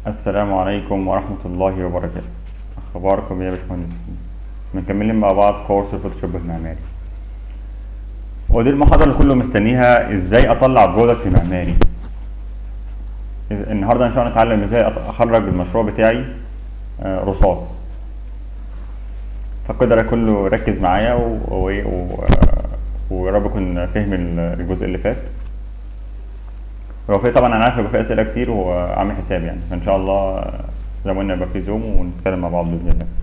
السلام عليكم ورحمة الله وبركاته أخباركم يا باشمهندسين مكملين مع بعض كورس الفوتوشوب المعماري ودي المحاضرة اللي كله مستنيها ازاي اطلع برودكت معماري إذ- النهاردة ان شاء الله نتعلم ازاي أط- اخرج المشروع بتاعي آه، رصاص فالقدر كله ركز معايا و- و- و- آه، ويا رب يكون فهم ال- الجزء اللي فات ولو في طبعا انا عارف هيبقى في اسئله كتير وعامل حساب يعني فان شاء الله آه، زي ما قلنا يبقى في زوم ونتكلم مع بعض باذن الله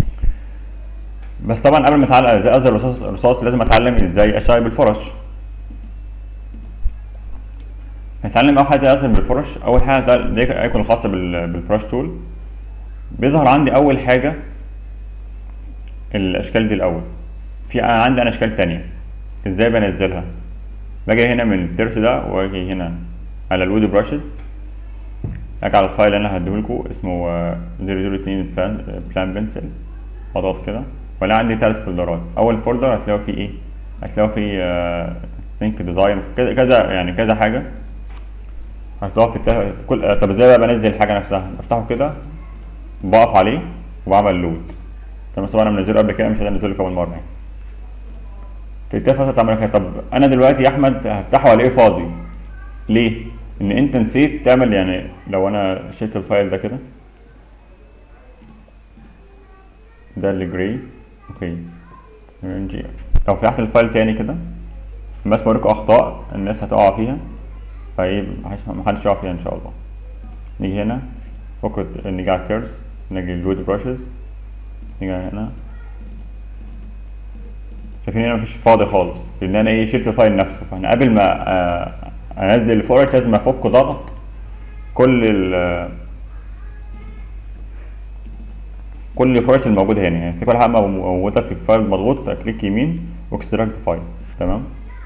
بس طبعا قبل ما اتعلم ازاي ازرع الرصاص الرصاص لازم اتعلم ازاي اشتغل بالفرش هنتعلم اول حاجه ازرع بالفرش اول حاجه ده دي الايكون الخاصه بال- بالبرش تول بيظهر عندي اول حاجه الاشكال دي الاول في أنا عندي انا اشكال تانية ازاي بنزلها باجي هنا من الترس ده واجي هنا على الوود براشز اجي على الفايل اللي انا هديهولكوا اسمه آه، 002 بلان بلان بنسل اضغط كده ولا عندي تلات فولدرات اول فولدر هتلاقوا فيه ايه هتلاقوا فيه ثينك ديزاين كذا كذا يعني كذا حاجه هتلاقوا في التا... كل آه، طب ازاي بقى بنزل الحاجه نفسها بفتحه كده بقف عليه وبعمل لود تمام طبعا انا منزله قبل كده مش هنزله لك اول مره يعني في التالتة تعمل كده طب انا دلوقتي يا احمد هفتحه الاقيه فاضي ليه ان انت نسيت تعمل يعني لو انا شلت الفايل ده كده ده اللي جراي اوكي نجي لو فتحت الفايل تاني كده بس بوريكم اخطاء الناس هتقع فيها فايه محدش محدش يقع فيها ان شاء الله نيجي هنا فقط نيجي على التيرس نيجي الوود براشز نيجي هنا شايفين هنا مفيش فاضي خالص لان انا ايه شلت الفايل نفسه فانا قبل ما آه، انزل الفورج لازم افك ضغط كل ال كل الفرش الموجوده هنا يعني كل حاجه موجوده في الفايل مضغوط كليك يمين واكستراكت فايل تمام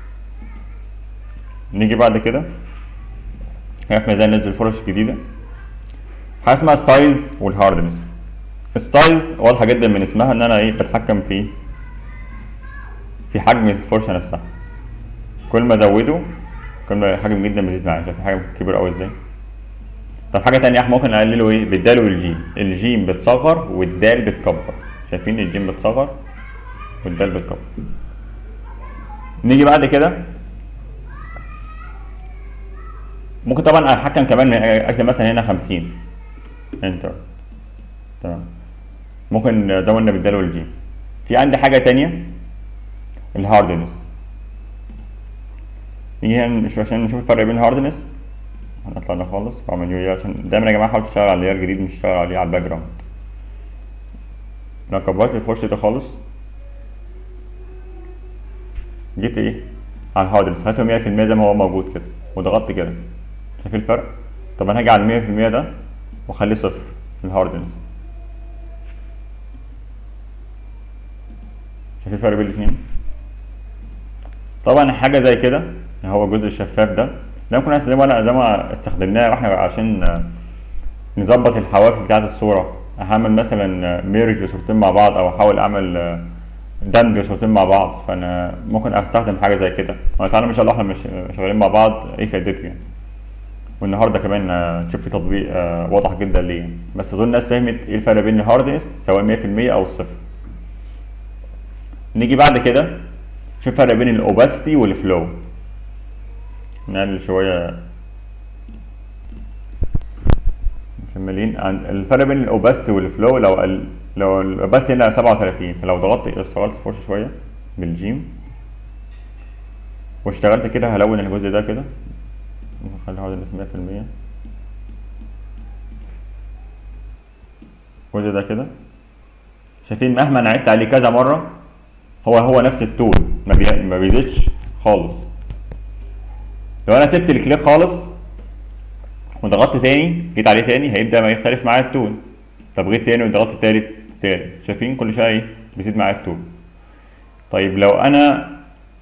نيجي بعد كده عرفنا ازاي ننزل فرش جديده حاجه اسمها السايز والهاردنس السايز واضحه جدا من اسمها ان انا ايه بتحكم في في حجم الفرشه نفسها كل ما ازوده كل ما حجم جدا بيزيد معايا شايف حجم كبير قوي ازاي طب حاجه تانية احنا ممكن نقلله ايه بالدال والجيم الجيم بتصغر والدال بتكبر شايفين الجيم بتصغر والدال بتكبر نيجي بعد كده ممكن طبعا اتحكم كمان اكتب مثلا هنا 50 انتر تمام ممكن ده قلنا بالدال والجيم في عندي حاجه تانية الهاردنس نيجي هنا نشوف عشان نشوف الفرق بين الهاردنس هنطلع ده خالص واعمل نيو لاير عشان دايما يا جماعه حاولوا تشتغلوا على لاير جديد مش تشتغلوا عليه على الباك جراوند لو كبرت الفرش ده خالص جيت ايه على الهاردنس خليته 100% زي ما هو موجود كده وضغطت كده شايف الفرق طب انا هاجي على 100% ده واخليه صفر في الهاردنس شايف الفرق بين الاثنين طبعا حاجه زي كده هو الجزء الشفاف ده ده ممكن استخدمه انا زي ما استخدمناه واحنا عشان آه، نظبط الحواف بتاعه الصوره هعمل مثلا ميرج لصورتين مع بعض او احاول اعمل آه، دمج لصورتين مع بعض فانا ممكن استخدم حاجه زي كده وتعالى ان شاء الله احنا مش شغالين مع بعض ايه فائدته يعني والنهارده كمان آه، تشوف في تطبيق آه، واضح جدا ليه يعني. بس اظن الناس فهمت ايه الفرق بين الهاردنس سواء 100% او الصفر نيجي بعد كده شوف الفرق بين الاوباسيتي والفلو نقلل شويه مكملين عن الفرق بين الاوباسيتي والفلو لو ال... لو الاوباسيتي هنا 37 فلو ضغطت اشتغلت فرشه شويه بالجيم واشتغلت كده هلون الجزء ده كده نخلي هذا الاسم 100% الجزء ده كده شايفين مهما انا عدت عليه كذا مره هو هو نفس التول ما, بي... ما بيزيدش خالص لو انا سبت الكليك خالص وضغطت تاني جيت عليه تاني هيبدا ما يختلف معايا التون طب جيت تاني وضغطت تالت تالت شايفين كل شويه ايه بيزيد معايا التون طيب لو انا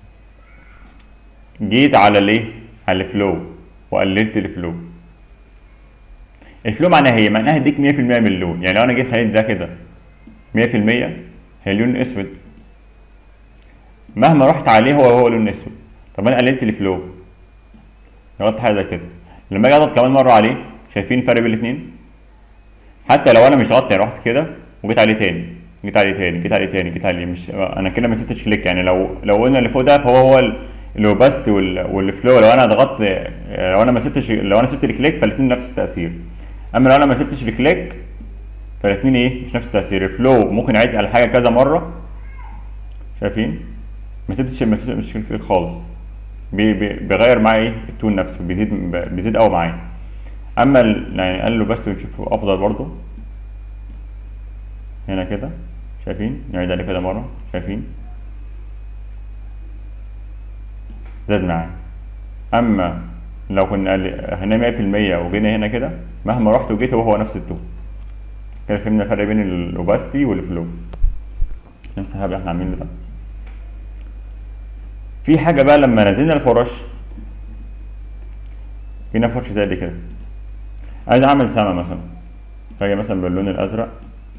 جيت على الايه على الفلو وقللت الفلو الفلو معناها ايه معناها يديك 100% من اللون يعني لو انا جيت خليت ده كده 100% هي لون اسود مهما رحت عليه هو هو لون اسود طب انا قللت الفلو ضغطت حاجه زي كده لما اجي اضغط كمان مره عليه شايفين الفرق بين الاثنين حتى لو انا مش غطي يعني رحت كده وجيت عليه تاني جيت عليه تاني جيت عليه تاني جيت عليه مش انا كده ما سبتش كليك يعني لو لو قلنا اللي فوق ده فهو هو ال- الاوباستي وال- والفلو لو انا ضغطت لو انا ما سبتش لو انا سبت الكليك فالاثنين نفس التاثير اما لو انا ما سبتش الكليك فالاثنين ايه مش نفس التاثير الفلو ممكن اعيد على حاجه كذا مره شايفين ما سبتش ما سبتش الكليك خالص بي بي بيغير معايا ايه التون نفسه بيزيد بيزيد قوي معايا اما ال- يعني قال له بس ونشوفه افضل برضه هنا كده شايفين نعيد عليه كده مره شايفين زاد معايا اما لو كنا قال- هنا 100% وجينا هنا كده مهما رحت وجيت هو هو نفس التون كده فهمنا الفرق بين الاوباستي والفلو نفس الحاجه اللي احنا عاملينه ده في حاجه بقى لما نزلنا الفرش جينا فرش زي دي كده عايز اعمل سما مثلا فاجي مثلا باللون الازرق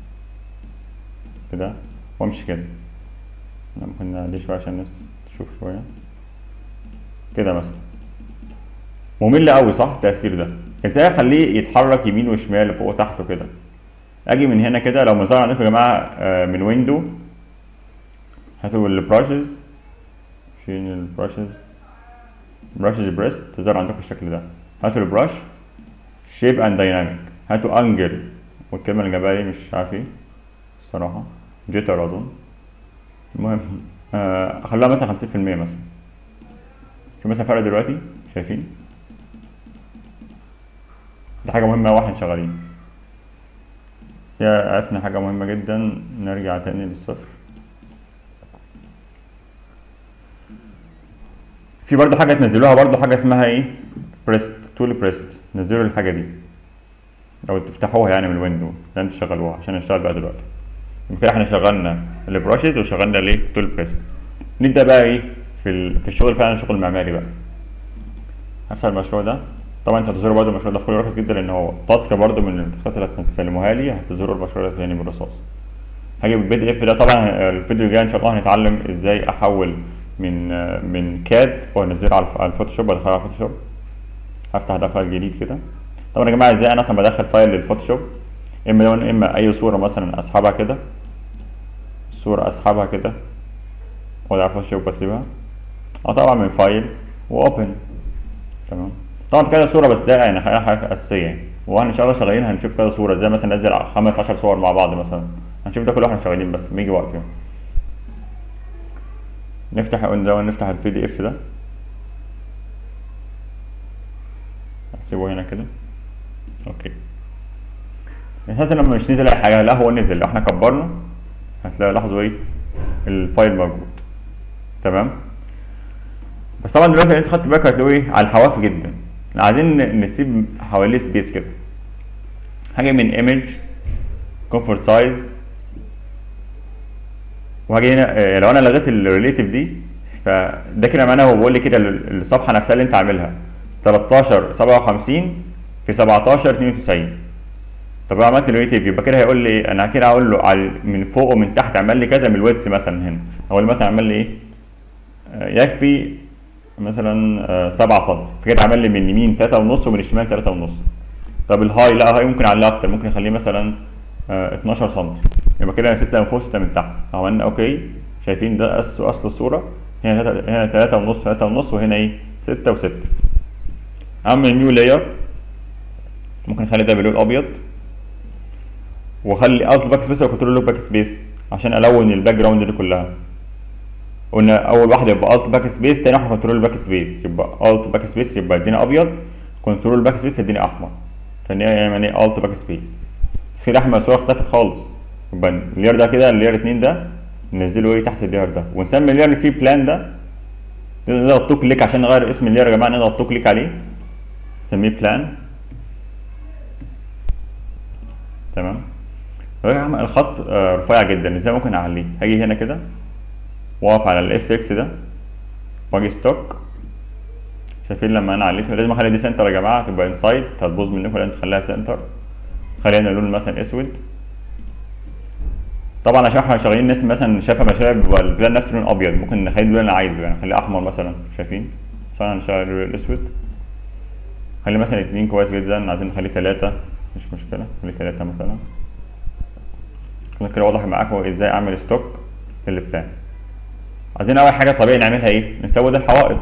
كده وامشي كده أنا ممكن نعليه شويه عشان الناس تشوف شويه كده مثلا ممل قوي صح التأثير ده ازاي اخليه يتحرك يمين وشمال فوق وتحت وكده اجي من هنا كده لو مظهر عندكم يا جماعه آه، من ويندو هاتوا البراشز فين البراشز براشز بريست تظهر عندكم الشكل ده هاتوا البراش شيب اند دايناميك هاتوا انجل والكلمه اللي جنبها دي مش عارف ايه الصراحه جيتر اظن المهم آه، خلوها مثلا 50% مثلا شوف مثلا فرق دلوقتي شايفين دي حاجة مهمة واحنا شغالين يا عرفنا حاجة مهمة جدا نرجع تاني للصفر في برضه حاجة تنزلوها برضه حاجة اسمها ايه بريست تول بريست نزلوا الحاجة دي او تفتحوها يعني من الويندو لا انتوا تشغلوها عشان نشتغل بقى دلوقتي يبقى كده احنا شغلنا البراشز وشغلنا الايه تول بريست نبدأ بقى ايه في ال... في الشغل فعلا شغل معماري بقى هفتح المشروع ده طبعا انتوا هتظهروا برضه المشروع ده في كل رخص جدا لان هو تاسك برضه من التاسكات اللي هتسلموها لي هتظهروا المشروع ده تاني بالرصاص هاجي بالبي دي اف ده طبعا الفيديو الجاي ان شاء الله هنتعلم ازاي احول من من كاد وانزله على الف- على الفوتوشوب وادخله على الفوتوشوب هفتح ده فايل جديد كده طبعا يا جماعه ازاي انا اصلا بدخل فايل للفوتوشوب اما لون اما اي صوره مثلا اسحبها كده الصوره اسحبها كده وادي على الفوتوشوب واسيبها اه طبعا من فايل واوبن تمام طبعا في كذا صوره بس ده يعني حاجه حاجة اساسيه يعني واحنا ان شاء الله شغالين هنشوف كذا صوره زي مثلا ننزل خمس عشر صور مع بعض مثلا هنشوف ده كله واحنا شغالين بس بيجي وقت يعني نفتح ده نفتح البي دي اف ده اسيبه هنا كده اوكي اساسا لما مش نزل اي حاجه لا هو نزل لو احنا كبرنا هتلاقي لاحظوا ايه الفايل موجود تمام بس طبعا دلوقتي انت خدت بالك هتلاقوا ايه على الحواف جدا عايزين ن- نسيب حواليه سبيس كده هاجي من ايمج كومفورت سايز وهاجي هنا آه، لو انا لغيت الريليتيف دي فده كده معناه هو بيقول لي كده ال- الصفحه نفسها اللي انت عاملها 13 57 في 17 92 طب لو عملت الريليتيف يبقى كده هيقول لي ايه انا كده هقول له على من فوق ومن تحت عمل لي كذا من الويدث مثلا هنا هقول له مثلا عمل لي ايه آه، يكفي مثلا آه، 7 سم فكده عمل لي من اليمين 3 ونص ومن الشمال 3 ونص طب الهاي لا هاي ممكن اعليه اكتر ممكن اخليه مثلا آه، 12 سم يبقى كده 6 من فوق 6 من تحت عملنا اوكي شايفين ده أس اصل الصوره هنا تلاتة- هنا 3 ونص 3 ونص وهنا ايه 6 و6 اعمل نيو لاير ممكن اخلي ده باللون الابيض واخلي الت باك سبيس وكنترول لوك باك سبيس عشان الون الباك جراوند دي كلها قلنا اول واحده يبقى الت باك سبيس تاني واحده كنترول باك سبيس يبقى الت باك سبيس يبقى ادينا ابيض كنترول باك سبيس اديني احمر فان هي يعني الت باك سبيس بس كده احمر الصوره اختفت خالص يبقى اللير ده كده اللير اتنين ده ننزله ايه تحت اللير ده ونسمي اللير اللي فيه بلان ده نضغط تو كليك عشان نغير اسم اللير يا جماعه نضغط تو كليك عليه نسميه بلان تمام يا جماعه الخط آه، رفيع جدا ازاي ممكن اعليه هاجي هنا كده واقف على الاف اكس ده واجي ستوك شايفين لما انا عليته لازم اخلي دي سنتر يا جماعه تبقى انسايد هتبوظ منكم لازم تخليها سنتر خلينا لون مثلا اسود طبعا عشان احنا شغالين ناس مثلا شايفه مشاريع بيبقى البلان نفسه لون ابيض ممكن نخلي اللون اللي انا عايزه يعني نخليه احمر مثلا شايفين فانا هنشغل اللون الاسود خلي مثلا اتنين كويس جدا عايزين نخليه تلاتة مش مشكله خلي ثلاثة مثلا خلينا كده واضح معاكم ازاي اعمل ستوك للبلان عايزين اول حاجه طبيعي نعملها ايه نسود الحوائط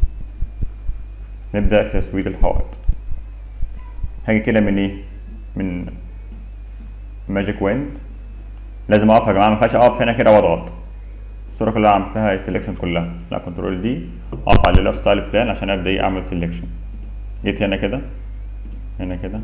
نبدا في تسويد الحوائط هاجي كده من ايه من ماجيك ويند لازم اقف يا جماعه ما ينفعش اقف هنا كده واضغط الصوره كلها عملت فيها سيلكشن كلها لا كنترول دي اقف على اللايف ستايل بلان عشان ابدا ايه اعمل سيلكشن جيت هنا كده هنا كده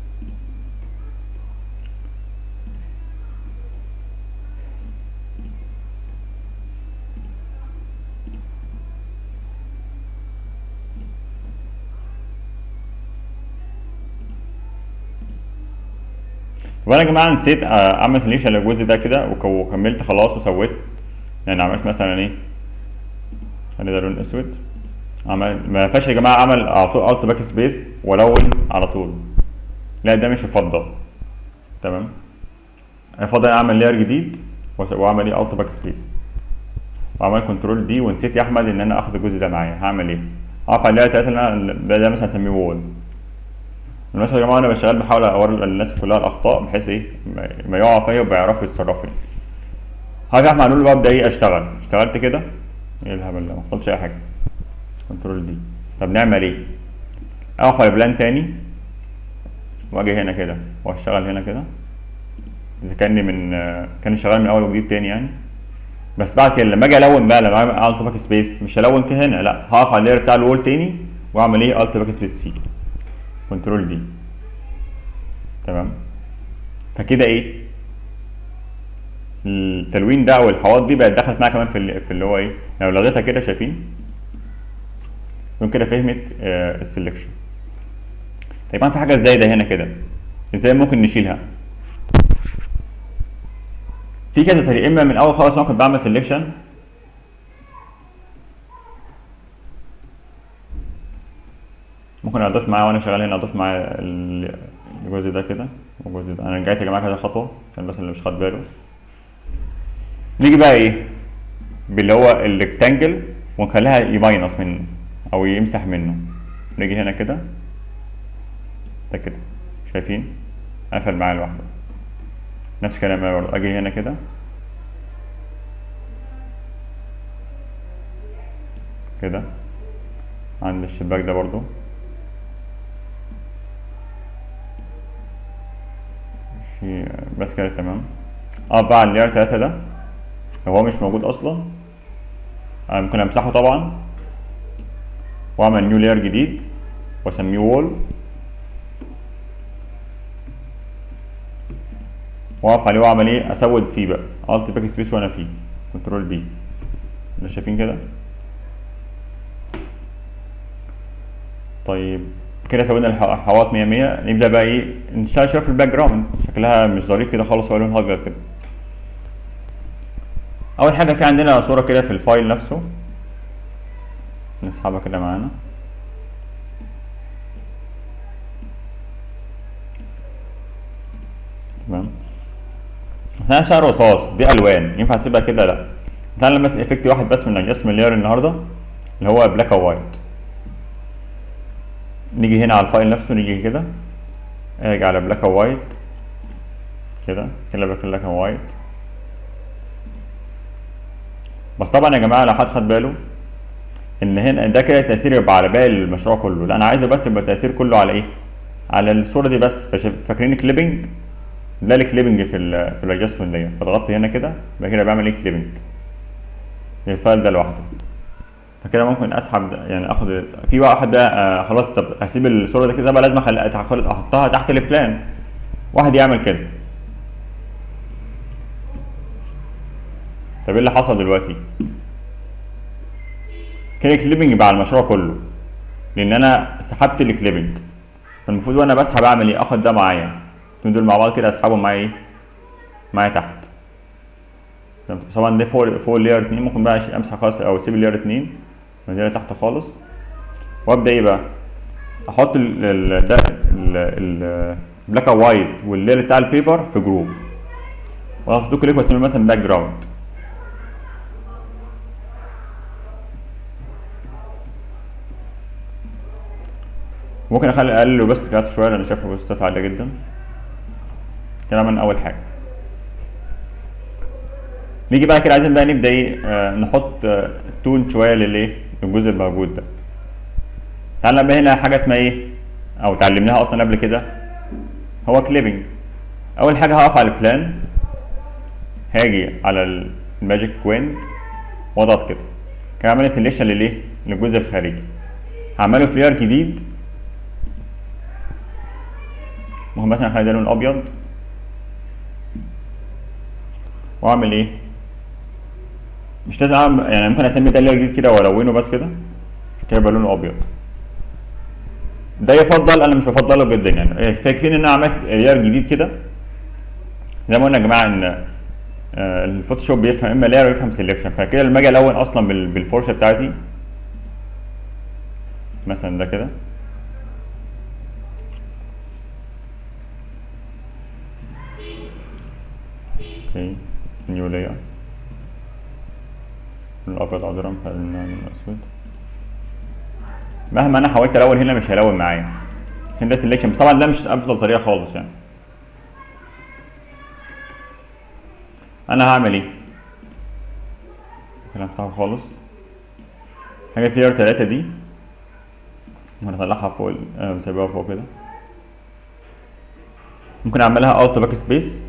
وانا يا جماعه نسيت اعمل سيلكشن للجزء ده كده وك- وكملت خلاص وسويت يعني عملت مثلا ايه خلي ده لون اسود عمل ما ينفعش يا جماعه اعمل على طول الت باك سبيس والون على طول لا ده مش يفضل تمام يفضل اعمل لاير جديد وأس- واعمل ايه الت باك سبيس واعمل كنترول دي ونسيت يا احمد ان انا اخد الجزء ده معايا هعمل ايه اقف على اللاير تلاته اللي انا ده, ده مثلا اسميه وول مثلا يا جماعه انا بشتغل بحاول اوري الناس كلها الاخطاء بحيث ايه ما- ما يقعوا فيا وبيعرفوا يتصرفوا يعني. هاجي احمد اقول له بقى ابدا ايه اشتغل اشتغلت كده ايه الهبل ده ما حصلش اي حاجه كنترول دي طب نعمل ايه اقف على بلان تاني واجي هنا كده واشتغل هنا كده اذا كاني من آه، كان شغال من اول وجديد تاني يعني بس بعد كده لما اجي الون بقى لما اعمل الت باك سبيس مش هلون كده هنا لا هقف على اللاير بتاع الوول تاني واعمل ايه الت باك سبيس فيه كنترول دي تمام فكده ايه التلوين ده او الحواض دي بقت دخلت معايا كمان في اللي, في اللي هو ايه لو لغيتها كده شايفين تكون كده فهمت آه السلكشن طيب في حاجه زي ده هنا كده ازاي ممكن نشيلها في كذا طريقه اما من اول خالص ممكن بعمل سلكشن ممكن اضيف معاه وانا شغال هنا اضيف معاه ال- الجزء ده كده والجزء ده انا رجعت يا جماعه كده خطوه عشان بس اللي مش خد باله نيجي بقى ايه باللي هو الريكتانجل ونخليها يماينس منه او يمسح منه نيجي هنا كده ده كده شايفين قفل معايا لوحده نفس الكلام برضه اجي هنا كده كده عند الشباك ده برضو في بس كده تمام اه بقى على اللاير تلاتة ده لو هو مش موجود اصلا انا ممكن امسحه طبعا واعمل نيو لاير جديد واسميه وول واقف عليه واعمل ايه اسود فيه بقى الت باك سبيس وانا فيه كنترول دي اللي شايفين كده طيب كده سوينا الحواط 100 100 نبدا بقى ايه نشتغل شويه في الباك جراوند شكلها مش ظريف كده خالص هو لونها ابيض كده اول حاجه في عندنا صوره كده في الفايل نفسه نسحبها كده معانا تمام انا شعر رصاص دي الوان ينفع اسيبها كده لا تعالى بس افكت واحد بس من الجسم اللاير النهارده اللي هو بلاك او وايت نيجي هنا على الفايل نفسه نيجي كده اجي على بلاك او وايت كده كده بلاك او وايت بس طبعا يا جماعه لو حد خد باله ان هنا ده كده التاثير يبقى على باقي المشروع كله لا انا عايزه بس يبقى التاثير كله على ايه على الصوره دي بس فاكرين كليبنج ده الكليبنج في ال في الادجستمنت لاير فضغطت هنا كده يبقى كده بعمل ايه كليبنج الفايل ده لوحده فكده ممكن اسحب يعني اخد في واحد بقى آه خلاص طب هسيب الصوره دي كده بقى لازم احطها تحت البلان واحد يعمل كده طب ايه اللي حصل دلوقتي كده كليبنج بقى على المشروع كله لان انا سحبت الكليبنج فالمفروض وانا بسحب اعمل ايه اخد ده معايا دول مع بعض كده اسحبهم معايا ايه معايا تحت طبعا ده فوق فوق اللاير 2 ممكن بقى امسح خالص او اسيب اللاير 2 منزلها تحت خالص وابدا ايه بقى احط ال ال ده البلاك او وايت واللاير بتاع البيبر في جروب واحط كليك واسميه مثلا باك جراوند ممكن اخلي اقلل الاوبستي بتاعته شويه لان شايف الاوبستي عاليه جدا كده عملنا اول حاجه نيجي بقى كده عايزين بقى نبدا ايه آه نحط آه تون شويه للايه للجزء الموجود ده تعالى بقى هنا حاجه اسمها ايه او اتعلمناها اصلا قبل كده هو كليبنج اول حاجه هقف على البلان هاجي على الماجيك ويند واضغط كده كده اعمل سيلكشن للايه للجزء الخارجي هعمله في لير جديد ممكن مثلا اخلي ده لون ابيض واعمل ايه مش لازم اعمل يعني ممكن اسمي ده لير جديد كده والونه بس كده كده يبقى لونه ابيض ده يفضل انا مش بفضله جدا يعني فيكفيني ان انا عملت لير جديد كده زي ما قلنا يا جماعه ان آه الفوتوشوب بيفهم اما لاير ويفهم سيلكشن فكده لما اجي الون اصلا بالفرشه بتاعتي مثلا ده كده اوكي نيو لاير الابيض عذرا خلينا الاسود مهما انا حاولت الون هنا مش هيلون معايا عشان ده سيلكشن بس طبعا ده مش افضل طريقه خالص يعني انا هعمل ايه الكلام بتاعه خالص حاجه في لير 3 دي هنطلعها فوق انا بسيبها فوق كده ممكن اعملها الت باك سبيس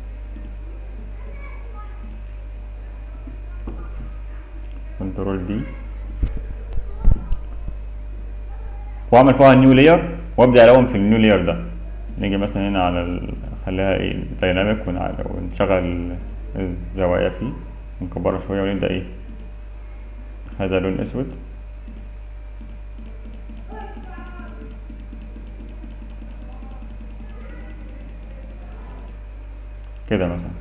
كنترول دي واعمل فوقها نيو لاير وابدا الون في النيو لاير ده نيجي مثلا هنا على ال... خليها ايه دايناميك ونشغل الزوايا فيه نكبرها شويه ونبدا ايه هذا لون اسود كده مثلا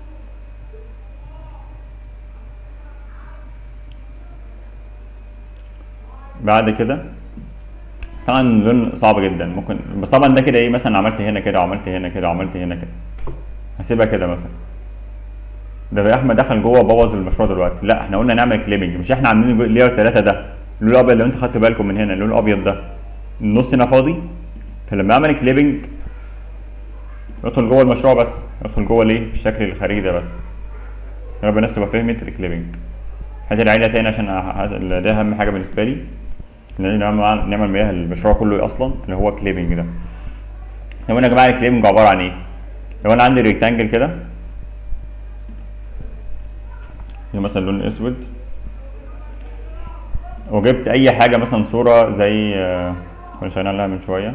بعد كده طبعا اللون صعب جدا ممكن بس طبعا ده كده ايه مثلا عملت هنا كده وعملت هنا كده وعملت هنا كده هسيبها كده مثلا ده احمد دخل جوه بوظ المشروع دلوقتي لا احنا قلنا نعمل كليبنج مش احنا عاملين لير 3 ده اللون الابيض لو انت خدت بالكم من هنا اللون الابيض ده النص هنا فاضي فلما اعمل كليبنج يدخل جوه المشروع بس يدخل جوه الايه الشكل الخارجي ده بس يا رب الناس تبقى فهمت الكليبنج هات العيله تاني عشان ده اهم حاجه بالنسبه لي نعمل نعمل مياه المشروع كله اصلا اللي هو كليبنج ده لو انا يا جماعه الكليبنج عباره عن ايه لو انا عندي ريكتانجل كده مثلا لون اسود وجبت اي حاجه مثلا صوره زي كنا شغالين عليها من شويه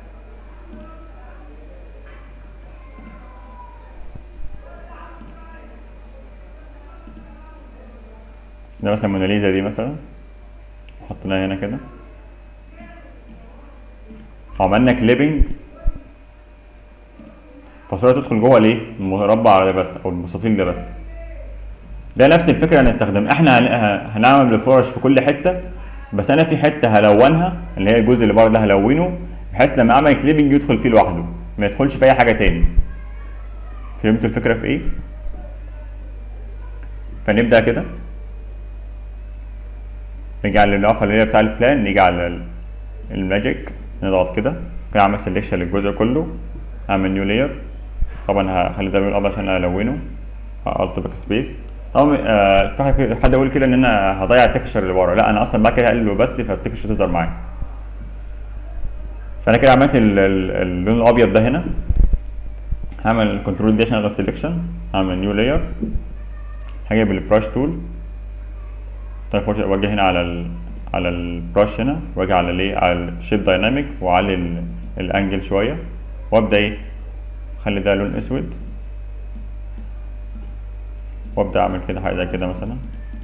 ده مثلا موناليزا دي مثلا حطيناها هنا كده عملنا كليبنج فالصورة تدخل جوه الايه المربع ده بس او المستطيل ده بس ده نفس الفكره اللي هنستخدمها احنا هنعمل الفرش في كل حته بس انا في حته هلونها اللي هي الجزء اللي بره ده هلونه بحيث لما اعمل كليبنج يدخل فيه لوحده ما يدخلش في اي حاجه تاني فهمتوا الفكره في ايه فنبدا كده نيجي على الإضافة اللي هي بتاع البلان نيجي على الماجيك نضغط كده كده أعمل سيلكشن للجزء كله أعمل نيو لاير طبعا هخلي ده لون أبيض عشان ألونه ألت باك سبيس طبعا آه في حد يقول كده إن أنا هضيع التكشر اللي ورا لا أنا أصلا بعد كده هقلل الأوباستي فالتكشر تظهر معايا فأنا كده عملت اللون الأبيض ده هنا هعمل كنترول دي عشان ألغي السيلكشن هعمل نيو لاير هجيب البراش تول طيب واجي هنا على ال على البراش هنا واجي على الايه على الشيب دايناميك واعلي الانجل شويه وابدا ايه اخلي ده لون اسود وابدا اعمل كده حاجه زي كده مثلا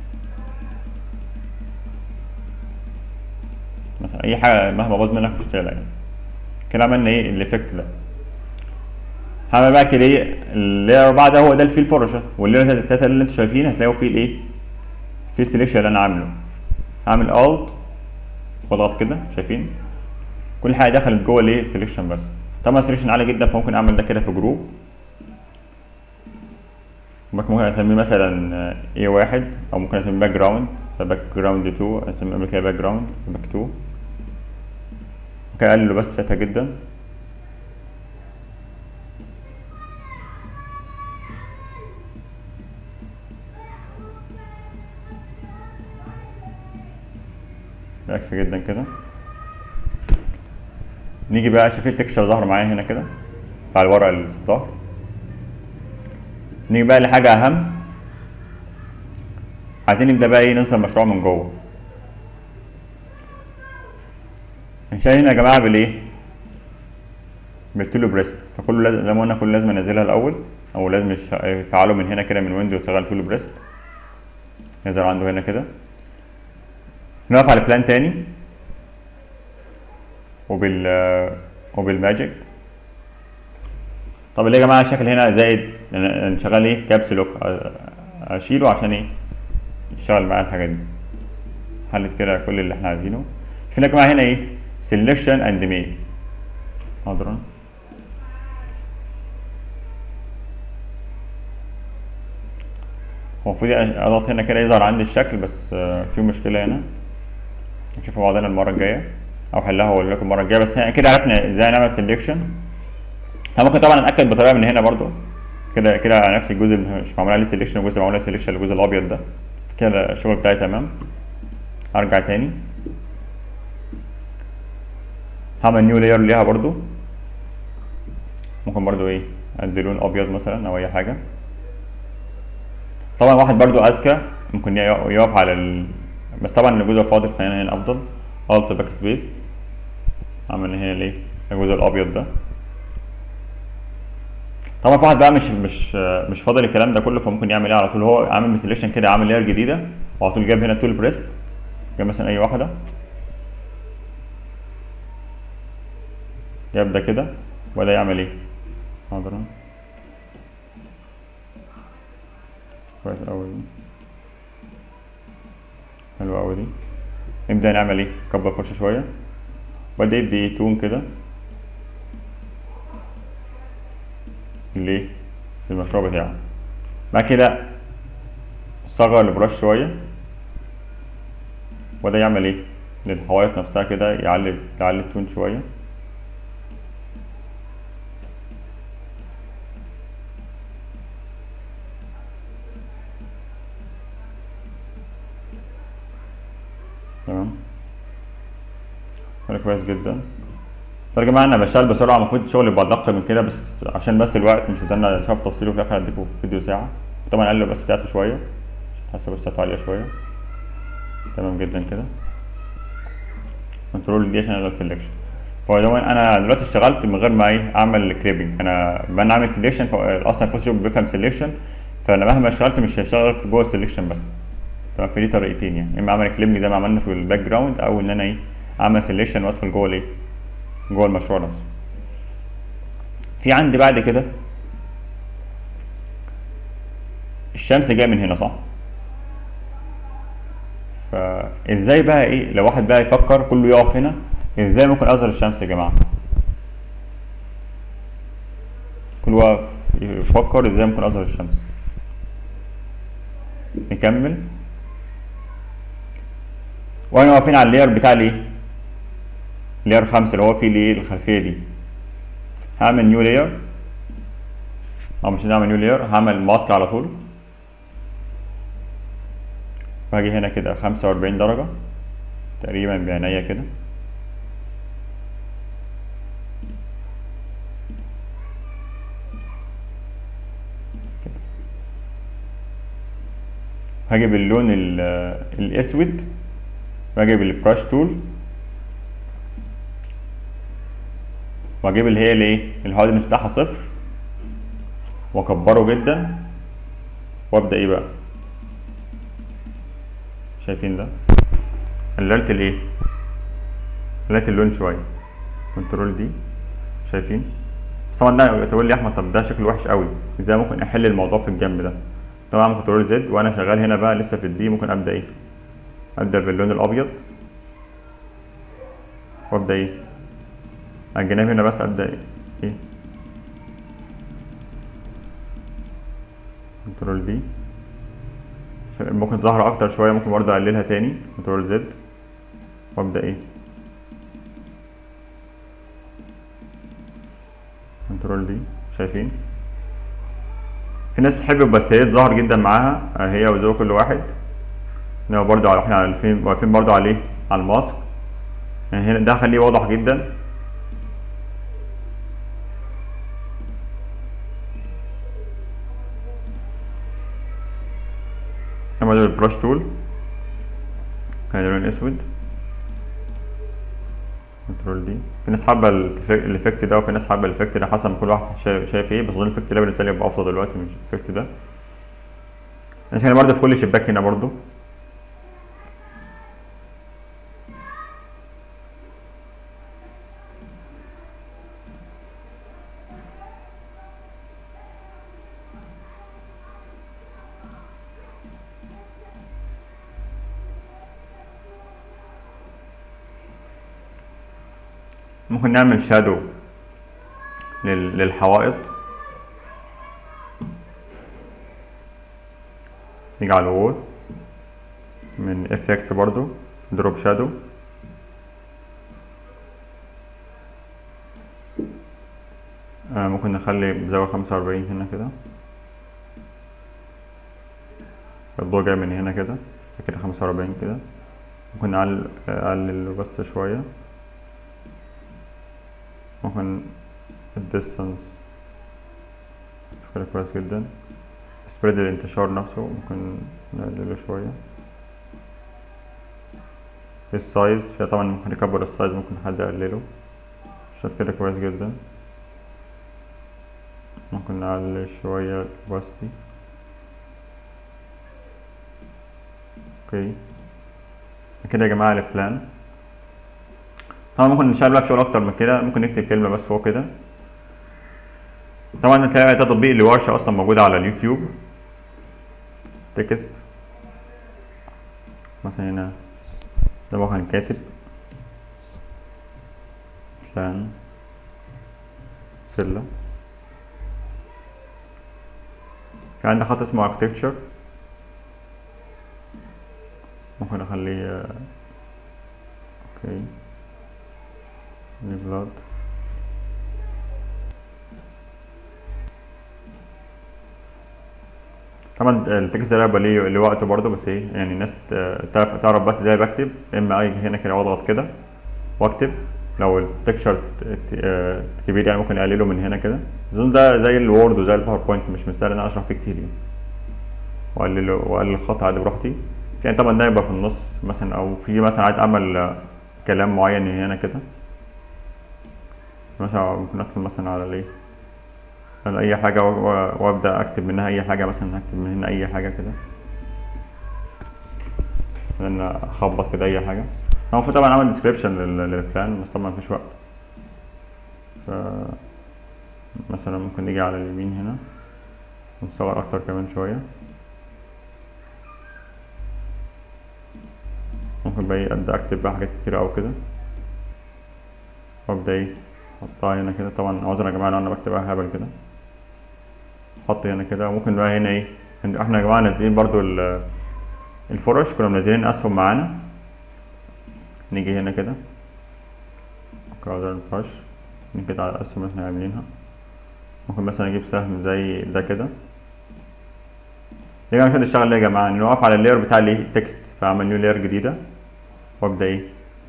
مثلا اي حاجه مهما باظ منك مش تقلق يعني كده عملنا ايه الايفكت ده هعمل بقى كده ايه اللي اربعه ده هو ده اللي فيه الفرشه واللي التلاته اللي انتوا شايفين هتلاقوا فيه الايه في السليكشن اللي انا عامله هعمل الت واضغط كده شايفين كل حاجه دخلت جوه الايه سليكشن بس طبعا سليكشن عالي جدا فممكن اعمل ده كده في جروب ممكن اسميه مثلا اي واحد او ممكن اسميه باك جراوند فباك جراوند 2 اسميه قبل كده باك جراوند باك 2 ممكن اقلل بس بتاعتها جدا يكفي جدا كده نيجي بقى شايفين التكشر ظهر معايا هنا كده بتاع الورق اللي في الظهر نيجي بقى لحاجة أهم عايزين نبدأ بقى ايه ننسى المشروع من جوه هنشتغل هنا يا جماعة بالايه بالتولو بريست فكله لازم زي ما قلنا كله لازم انزلها الاول او لازم يش- يفعله من هنا كده من ويندو يشتغل تولو بريست يظهر عنده هنا كده نقف على بلان تاني وبال وبالماجيك طب ليه يا جماعه الشكل هنا زائد أنا- نشغل ايه كابس لوك اشيله عشان ايه يشتغل معايا الحاجات دي حلت كده كل اللي احنا عايزينه في يا جماعه هنا ايه سelection اند ميل حاضر هو المفروض اضغط هنا كده يظهر عندي الشكل بس آه، في مشكله هنا نشوفها بعضنا المره الجايه او حلها اقول لكم المره الجايه بس هنا كده عرفنا ازاي نعمل سelection طب ممكن طبعا نتاكد بطريقه من هنا برضو كده كده على نفس الجزء اللي مش معمول عليه سelection الجزء معمول عليه سelection الجزء الابيض ده كده الشغل بتاعي تمام ارجع تاني هعمل نيو لاير ليها برضو ممكن برضو ايه ادي لون ابيض مثلا او اي حاجه طبعا واحد برضو اذكى ممكن يق- يقف على ال... بس طبعا الجزء الفاضي خلينا هنا افضل الت باك سبيس اعمل هنا ليه الجزء الابيض ده طبعا في واحد بقى مش مش مش فاضل الكلام ده كله فممكن يعمل ايه على طول هو عامل سelection كده عامل لاير جديده وعلى طول جاب هنا تول بريست جاب مثلا اي واحده جاب ده كده وبدا يعمل ايه حاضر كويس اوي دي حلوة اوي دي نبدأ نعمل ايه نكبر فرشة شوية وبدأ يدي تون كده ليه للمشروع بتاعه بعد كده صغر البراش شوية وبدأ يعمل ايه للحوايط نفسها كده يعلي يعلي التون شوية تمام كده كويس جدا طيب يا جماعه انا بشتغل بسرعه المفروض الشغل يبقى ادق من كده بس عشان بس الوقت مش قدرنا نشوف تفصيله في الاخر هديكم في فيديو ساعه طبعا اقلل بس بتاعته شويه عشان حاسه بس بتاعته عاليه شويه تمام جدا كده كنترول دي عشان الغي سelection فهو ده انا دلوقتي اشتغلت من غير ما ايه اعمل كريبنج انا بما اعمل سelection اصلا فوتوشوب بيفهم سelection فانا مهما اشتغلت مش هشتغل في جوه السelection بس تمام في دي طريقتين يعني اما اعمل كليبنج زي ما عملنا في الباك جراوند او ان انا ايه اعمل سelection وادخل جوه الايه جوه المشروع نفسه في عندي بعد كده الشمس جايه من هنا صح فازاي بقى ايه لو واحد بقى يفكر كله يقف هنا ازاي ممكن اظهر الشمس يا جماعه كل واقف يفكر ازاي ممكن اظهر الشمس نكمل واحنا واقفين على اللاير بتاع الايه لاير خمسة اللي هو فيه الايه الخلفية دي هعمل نيو لاير او مش هعمل نيو لاير هعمل ماسك على طول واجي هنا كده خمسة وأربعين درجة تقريبا بعينيا كده كده. هاجي باللون ال- الاسود واجي بالبراش تول واجيب اللي هي الايه الهاردنس بتاعها صفر واكبره جدا وابدا ايه بقى شايفين ده قللت الايه قللت اللون شويه كنترول دي شايفين بس طبعا ده تقول لي يا احمد طب ده شكله وحش قوي ازاي ممكن احل الموضوع في الجنب ده طبعا اعمل كنترول زد وانا شغال هنا بقى لسه في الدي ممكن ابدا ايه ابدا باللون الابيض وابدا ايه على الجناب هنا بس ابدا ايه كنترول دي ممكن ظهر اكتر شويه ممكن برضه اقللها تاني كنترول زد وابدا ايه كنترول دي شايفين في ناس بتحب الباستيات ظاهر جدا معاها آه، هي وزوج كل واحد هو برضه احنا واقفين واقفين برضه عليه على الماسك يعني هنا ده خليه واضح جدا اما ده البراش تول كان لون اسود كنترول دي في ناس حابه التف- الايفكت ده وفي ناس حابه الايفكت ده حسب كل واحد شايف, شايف ايه بس اظن الايفكت ده بالنسبه لي يبقى افضل دلوقتي من الايفكت ده بس هنا برضه في كل شباك هنا برضه ممكن نعمل شادو لل- للحوائط نيجي على الوول من اف اكس برضو دروب شادو آه ممكن نخلي بزاوية خمسة وأربعين هنا كده الضوء جاي من هنا كده كده خمسة وأربعين كده ممكن نعلي أقلل الوبست شوية ممكن الديستانس كده كويس جدا سبريد الانتشار نفسه ممكن نقلله شوية في السايز فيها طبعا ممكن نكبر السايز ممكن حد يقلله شايف كده كويس جدا ممكن نعلي شوية الوباستي اوكي كده يا جماعة البلان طبعا ممكن نشتغل بقى في شغل اكتر من كده ممكن نكتب كلمة بس فوق كده طبعا هتلاقي ده تطبيق لورشة اصلا موجودة على اليوتيوب تكست مثلا هنا ده ممكن كاتب بلان فيلا في عندي خط اسمه architecture ممكن اخليه آه، اوكي بلاد طبعا التكست ده هيبقى ليه ليه وقته برضه بس ايه يعني الناس ت- تعرف تعرف بس ازاي بكتب اما اجي هنا كده واضغط كده واكتب لو التكشر كبير يعني ممكن اقلله من هنا كده اظن ده زي الوورد وزي الباوربوينت مش مستاهل ان انا اشرح فيه كتير يعني واقلل واقلل الخط عادي براحتي يعني طبعا ده يبقى في النص مثلا او في مثلا عايز اعمل آه، كلام معين هنا كده مثلا ممكن ادخل مثلا على الايه على اي حاجه و- و- وابدا اكتب منها اي حاجه مثلا هكتب من هنا اي حاجه كده لان اخبط كده اي حاجه هو المفروض طبعا اعمل ديسكريبشن للبلان بس طبعا مفيش وقت ف مثلا ممكن نيجي على اليمين هنا ونصور اكتر كمان شويه ممكن بقى إيه ابدا اكتب بقى حاجات كتير اوي كده وابدا ايه احطها هنا كده طبعا عذرا يا جماعه لو انا بكتبها هبل كده احط هنا كده وممكن بقى هنا ايه احنا يا جماعه نازلين برضو ال- الفرش كنا منزلين اسهم معانا نيجي هنا كده كادر الفرش نيجي كده على الاسهم اللي احنا عاملينها ممكن مثلا اجيب سهم زي ده كده يا جماعه مش هنشتغل ليه يا جماعه نقف على اللاير بتاع الايه التكست فاعمل نيو لاير جديده وابدا ايه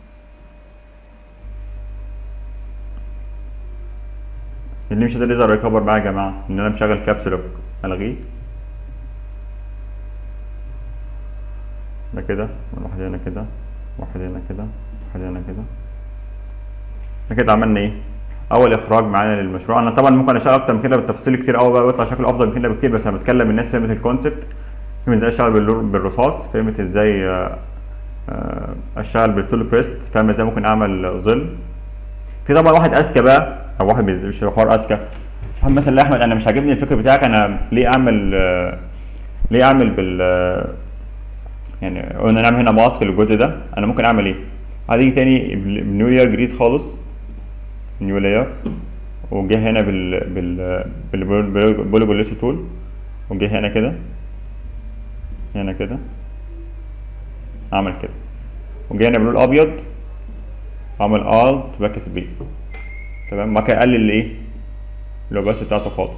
اللي مش قادر يظهر ريكفر بقى يا جماعه ان انا مشغل كابس لوك الغيه ده كده واحد هنا كده واحد هنا كده واحد هنا كده ده كده عملنا ايه اول اخراج معانا للمشروع انا طبعا ممكن اشتغل اكتر من كده بالتفصيل كتير قوي بقى ويطلع شكله افضل من كده بكتير بس انا بتكلم الناس فهمت الكونسبت فهمت ازاي اشتغل باللور- بالرصاص فهمت ازاي آه، آه، اشتغل بالتول بريست فاهم ازاي ممكن اعمل ظل في طبعا واحد اذكى بقى او واحد بيز- مش حوار اذكى واحد مثلا لا احمد انا مش عاجبني الفكر بتاعك انا ليه اعمل آه، ليه اعمل بال آه، يعني قلنا نعمل هنا ماسك للجزء ده انا ممكن اعمل ايه هتيجي تاني بنيو لاير جديد خالص نيو لاير وجه هنا بال بال بالبوليجون ليسو تول وجه هنا كده هنا كده اعمل كده وجه هنا بلون ابيض اعمل الت باك سبيس تمام ما كان اقلل ايه اللوجاس بتاعته خالص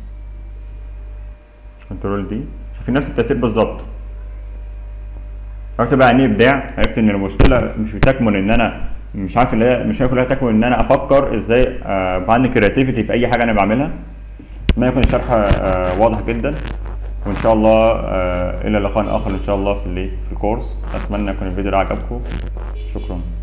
كنترول دي شايفين نفس التأثير بالظبط عرفت بقى يعني ايه ابداع عرفت ان المشكله مش بتكمن ان انا مش عارف اللي هي مش هي كلها تكمن ان انا افكر ازاي آه، يبقى عندي كرياتيفيتي في اي حاجه انا بعملها اتمنى يكون الشرح آه، واضح جدا وان شاء الله آه، الى لقاء اخر ان شاء الله في ال- في الكورس اتمنى يكون الفيديو ده عجبكم شكرا